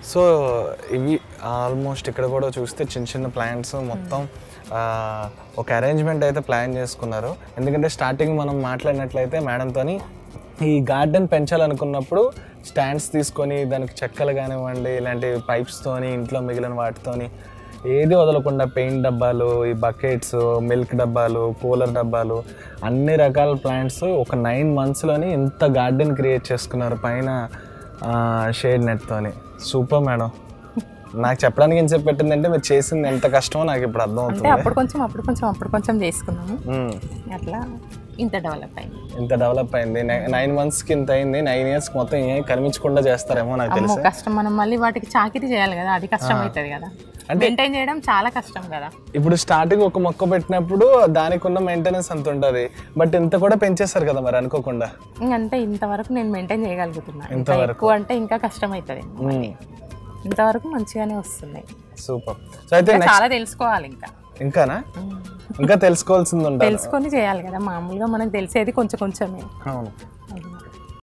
So ఇవి almost ఇక్కడ కూడా చూస్తే చిన్న చిన్న ప్లాంట్స్ మొత్తం ఆ, ఒక అరేంజ్మెంట్ అయితే ప్లాన్ చేసుకున్నారు ఎందుకంటే స్టార్టింగ్ మనం మాట్లాడినట్లయితే మేడంతోని ఈ గార్డెన్ పెంచాలనుకున్నప్పుడు స్టాండ్స్ తీసుకొని దానికి చెక్కలు కానివ్వండి ఇలాంటి పైప్స్తోని ఇంట్లో మిగిలిన వాటితోని ఏది వదలకుండా పెయింట్ డబ్బాలు ఈ బకెట్స్ మిల్క్ డబ్బాలు కూలర్ డబ్బాలు అన్ని రకాల ప్లాంట్స్ ఒక నైన్ మంత్స్లోని ఇంత గార్డెన్ క్రియేట్ చేసుకున్నారు పైన షేడ్ నెట్తోని సూపర్ మేడం నాకు చెప్పడానికి ఎంతసేపు పెట్టిందంటే మీరు చేసింది ఎంత కష్టమో నాకు ఇప్పుడు అర్థం అంటే అవుతుంది అప్పుడు కొంచెం అప్పుడు కొంచెం అప్పుడు కొంచెం చేసుకున్నాము మ్మ్. అట్లా ఇంత డెవలప్ అయింది ఇంత డెవలప్ అయింది నైన్ మంత్స్కి ఇంత అయింది నైన్ ఇయర్స్ మొత్తం ఏం కనిపించకుండా చేస్తారేమో నాకు అమ్మో తెలుసు కష్టం మనం మళ్ళీ వాటికి చాకిరీ చేయాలి కదా అది కష్టం అవుతుంది కదా మెయింటైన్ చేయడం చాలా కష్టం కదా ఇప్పుడు స్టార్టింగ్ ఒక మొక్క పెట్టినప్పుడు దానికి ఉన్న మెయింటెనెన్స్ అంత ఉంటుంది బట్ ఇంత కూడా పెంచేస్తారు కదా మరి అనుకోకుండా ఇంకంటే ఇంతవరకు నేను మెయింటైన్ చేయగలుగుతున్నా ఇంకా ఇంతవరకు. ఎక్కువ అంటే ఇంకా కష్టం అవుతుంది మళ్ళీ. ఇంతవరకు మంచిగానే వస్తున్నాయి సూపర్ సో అయితే ఇంకా చాలా తెలుసుకోవాలి ఇంకా ఇంకానా ఇంకా తెలుసుకోవాల్సింది ఉంటుంది తెలుసుకొని చేయాలి కదా మామూలుగా మనకు తెలిసేది కొంచెం కొంచెమే అవును అది.